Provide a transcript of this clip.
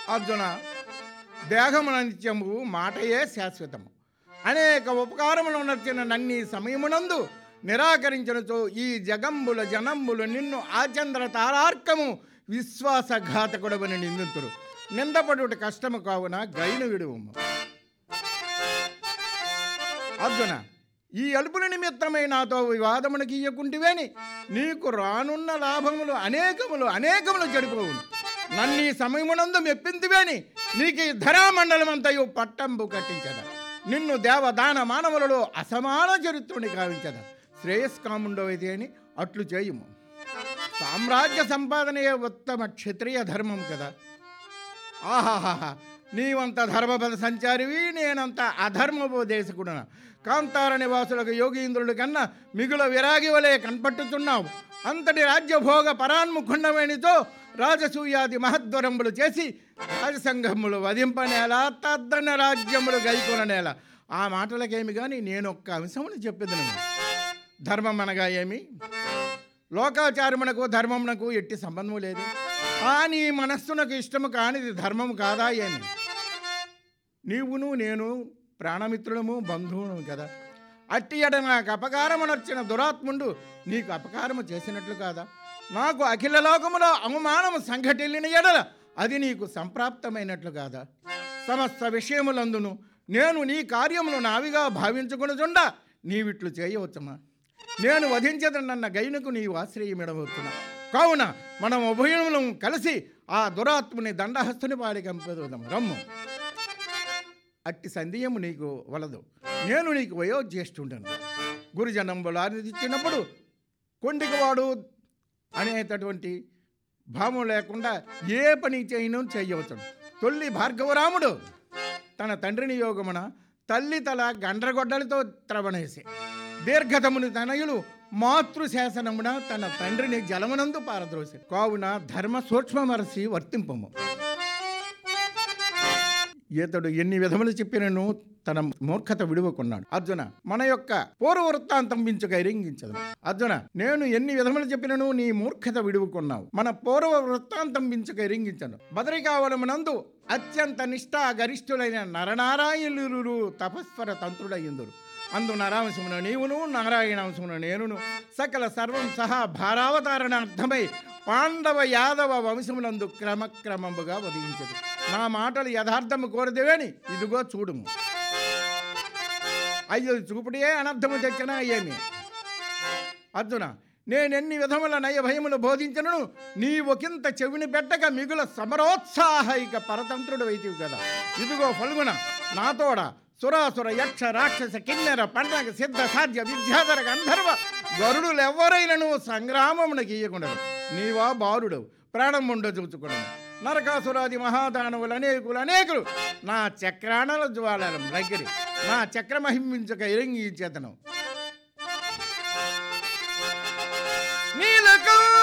అర్జున దేహమున నిత్యము మాటయే శాశ్వతము అనేక ఉపకారములు నచ్చిన నన్ని సమయమునందు నిరాకరించినచో ఈ జగంబుల జనంబులు నిన్ను ఆచంద్ర తారార్కము విశ్వాసఘాతకుడవని నిందితురు నిందపడుట కష్టము కావున గైను విడువము అర్జున ఈ అలుపుల నిమిత్తమై నాతో వివాదమును గీయకుంటివేని నీకు రానున్న లాభములు అనేకములు అనేకములు చెడిపోవును నన్ను ఈ సమయమునందు మెప్పిందివేని నీకు ఈ ధరామండలమంతయు పట్టంబు కట్టించద నిన్ను దేవదాన మానవులలో అసమాన చరిత్రుని కావించద శ్రేయస్కాముండవైతే అని అట్లు చేయుము సామ్రాజ్య సంపాదనయే ఉత్తమ క్షత్రియ ధర్మం కదా ఆహాహాహా నీవంత ధర్మపద సంచారివి నేనంత అధర్మోపదేశకుడున కాంతార నివాసులకు యోగీంద్రుడి కన్నా మిగుల విరాగి వలె కనపట్టుతున్నావు అంతటి రాజ్యభోగ పరాన్ముఖుండమేనితో రాజసూయాది మహద్వరంబులు చేసి రాజసంఘములు వధింపనేల తద్దన రాజ్యములు గైకొననేల ఆ మాటలకేమి కానీ నేను ఒక్క అంశమును చెప్పేదను ధర్మం అనగా ఏమి లోకాచారమునకు ధర్మమునకు ఎట్టి సంబంధము లేదు ఆ నీ మనస్సునకు ఇష్టము కానిది ధర్మము కాదా ఏమి నీవును నేను ప్రాణమిత్రులము బంధువును కదా అట్టి ఎడ నాకు అపకారము నచ్చిన దురాత్ముండు నీకు అపకారము చేసినట్లు కాదా నాకు అఖిల లోకములో అవమానము సంఘటిల్లిన ఎడల అది నీకు సంప్రాప్తమైనట్లు కాదా సమస్త విషయములందును నేను నీ కార్యములు నావిగా భావించుకునుచుండా నీవిట్లు చేయవచ్చుమా నేను వధించదనన్న గైనకు నీవు ఆశ్రయమిడవచ్చునా కావున మనం ఉభయములను కలిసి ఆ దురాత్ముని దండహస్తుని పాడి కంపెదాం రమ్ము అట్టి సందేహము నీకు వలదు నేను నీకు వయోజ్యేష్ఠుండను గురుజనంబులు ఆనందించినప్పుడు కొండికవాడు అనేటటువంటి భావం లేకుండా ఏ పని చేయను చేయవచ్చు తొల్లి భార్గవరాముడు తన తండ్రిని యోగమున తల్లి తల గండ్రగొడ్డలతో త్రవణేసి దీర్ఘతముని తనయులు మాతృశాసనమున తన తండ్రిని జలమునందు పారద్రోసి కావున ధర్మ సూక్ష్మమరసి వర్తింపము ఇతడు ఎన్ని విధములు చెప్పినను తన మూర్ఖత విడువకున్నాడు అర్జున మన యొక్క పూర్వ వృత్తాంతం మించుక ఎరింగించదు అర్జున నేను ఎన్ని విధములు చెప్పినను నీ మూర్ఖత విడువుకున్నావు మన పూర్వ వృత్తాంతం మించుక ఎరింగించను బదరికావలమునందు అత్యంత నిష్ఠా గరిష్ఠులైన నరనారాయణులు తపస్వర తంత్రుడయ్యుందురు అందు నరాంశమున నీవును నారాయణాంశమున నేనును సకల సర్వం సహా భారావతారణార్థమై పాండవ యాదవ వంశములందు క్రమక్రమముగా వదిలించదు నా మాటలు యథార్థము కోరదేవేని ఇదిగో చూడుము అయ్యో చూపుడే అనర్థము తెచ్చినా ఏమి అర్జున నేనెన్ని విధముల నయ భయములు బోధించను నీ ఒకంత చెవిని పెట్టక మిగుల సమరోత్సాహైక పరతంత్రుడు వైతివి కదా ఇదిగో ఫల్గున నాతోడ సురాసుర యక్ష రాక్షస కిన్నెర పండగ సిద్ధ సాధ్య విద్యాధర గంధర్వ గరుడులు ఎవరైనను సంగ్రామమునకు ఇయ్యకుండదు నీవా బాలుడవు ప్రాణం ఉండ చూచుకున్నాను నరకాసురాది మహాదానవులు అనేకులు అనేకులు నా చక్రాణల జ్వాలల దగ్గరి నా చక్రమహించక ఇరంగి చేతను నీలకంఠ